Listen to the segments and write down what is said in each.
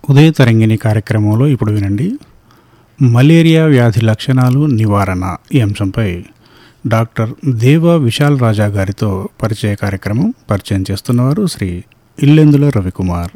ఉదయ తరంగిణి కార్యక్రమంలో ఇప్పుడు వినండి మలేరియా వ్యాధి లక్షణాలు నివారణ ఈ అంశంపై డాక్టర్ దేవ విశాల్ రాజా గారితో పరిచయ కార్యక్రమం పరిచయం చేస్తున్నవారు శ్రీ ఇల్లెందుల రవికుమార్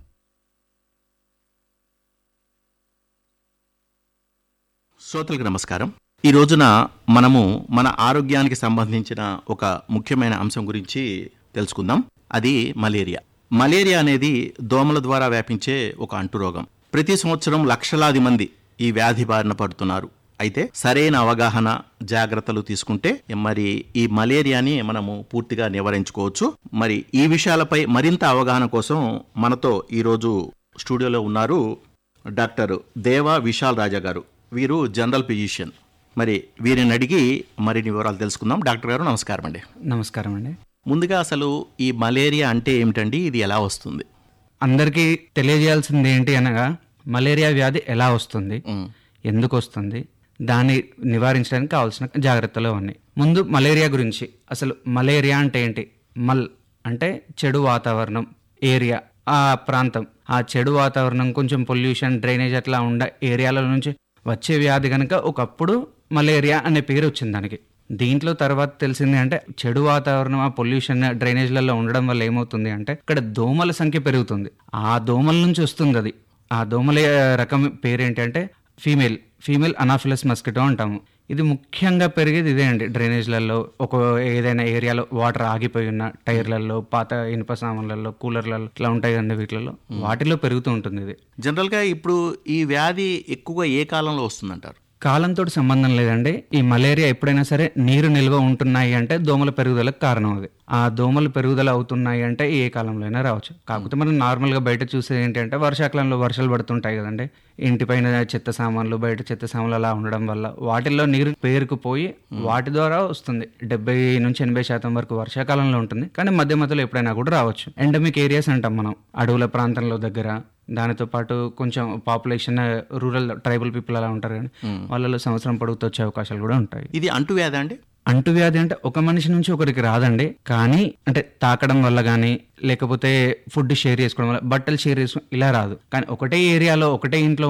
శ్రోతలకు నమస్కారం ఈ రోజున మనము మన ఆరోగ్యానికి సంబంధించిన ఒక ముఖ్యమైన అంశం గురించి తెలుసుకుందాం అది మలేరియా మలేరియా అనేది దోమల ద్వారా వ్యాపించే ఒక అంటురోగం ప్రతి సంవత్సరం లక్షలాది మంది ఈ వ్యాధి బారిన పడుతున్నారు అయితే సరైన అవగాహన జాగ్రత్తలు తీసుకుంటే మరి ఈ మలేరియాని మనము పూర్తిగా నివారించుకోవచ్చు మరి ఈ విషయాలపై మరింత అవగాహన కోసం మనతో ఈరోజు స్టూడియోలో ఉన్నారు డాక్టర్ దేవా విశాల్ రాజా గారు వీరు జనరల్ ఫిజిషియన్ మరి వీరిని అడిగి మరిన్ని వివరాలు తెలుసుకుందాం డాక్టర్ గారు నమస్కారం అండి నమస్కారం అండి ముందుగా అసలు ఈ మలేరియా అంటే ఏమిటండి ఇది ఎలా వస్తుంది అందరికీ తెలియజేయాల్సింది ఏంటి అనగా మలేరియా వ్యాధి ఎలా వస్తుంది ఉమ్, ఎందుకు వస్తుంది దాన్ని నివారించడానికి కావాల్సిన జాగ్రత్తలు ఉన్నాయి ముందు మలేరియా గురించి అసలు మలేరియా అంటే ఏంటి మల్ అంటే చెడు వాతావరణం ఏరియా ఆ ప్రాంతం ఆ చెడు వాతావరణం కొంచెం పొల్యూషన్ డ్రైనేజ్ అట్లా ఉండే ఏరియాల నుంచి వచ్చే వ్యాధి కనుక ఒకప్పుడు మలేరియా అనే పేరు వచ్చింది దానికి దీంట్లో తర్వాత తెలిసింది అంటే చెడు వాతావరణం ఆ పొల్యూషన్ డ్రైనేజ్లలో ఉండడం వల్ల ఏమవుతుంది అంటే ఇక్కడ దోమల సంఖ్య పెరుగుతుంది ఆ దోమల నుంచి వస్తుంది అది ఆ దోమల రకం పేరేంటి అంటే ఫీమేల్ ఫీమేల్ అనాఫిలస్ మస్కిటో అంటాము ఇది ముఖ్యంగా పెరిగేది ఇదే అండి డ్రైనేజ్లలో ఒక ఏదైనా ఏరియాలో వాటర్ ఆగిపోయి ఉన్న టైర్లలో పాత ఇనుప సామాన్లలో కూలర్లలో ఇట్లా ఉంటాయి కదండి వీటిలలో వాటిలో పెరుగుతూ ఉంటుంది ఇది జనరల్గా ఇప్పుడు ఈ వ్యాధి ఎక్కువగా ఏ కాలంలో వస్తుందంటారు కాలంతో సంబంధం లేదండి ఈ మలేరియా ఎప్పుడైనా సరే నీరు నిల్వ ఉంటున్నాయి అంటే దోమల పెరుగుదలకు కారణం అది ఆ దోమలు పెరుగుదల అవుతున్నాయి అంటే ఏ కాలంలో అయినా రావచ్చు కాకపోతే మనం నార్మల్గా బయట చూసేది ఏంటంటే వర్షాకాలంలో వర్షాలు పడుతుంటాయి కదండి ఇంటిపైన చెత్త సామాన్లు బయట చెత్త సామాన్లు అలా ఉండడం వల్ల వాటిల్లో నీరు పేరుకుపోయి వాటి ద్వారా వస్తుంది డెబ్బై నుంచి ఎనభై శాతం వరకు వర్షాకాలంలో ఉంటుంది కానీ మధ్య మధ్యలో ఎప్పుడైనా కూడా రావచ్చు ఎండమిక్ ఏరియాస్ అంటాం మనం అడవుల ప్రాంతంలో దగ్గర దానితో పాటు కొంచెం పాపులేషన్ రూరల్ ట్రైబల్ పీపుల్ అలా ఉంటారు కానీ వాళ్ళలో సంవత్సరం పొడుగుతూ వచ్చే అవకాశాలు కూడా ఉంటాయి ఇది అంటువ్యాధి అండి అంటువ్యాధి అంటే ఒక మనిషి నుంచి ఒకరికి రాదండి కానీ అంటే తాకడం వల్ల కానీ లేకపోతే ఫుడ్ షేర్ చేసుకోవడం వల్ల బట్టలు షేర్ చేసుకోవడం ఇలా రాదు కానీ ఒకటే ఏరియాలో ఒకటే ఇంట్లో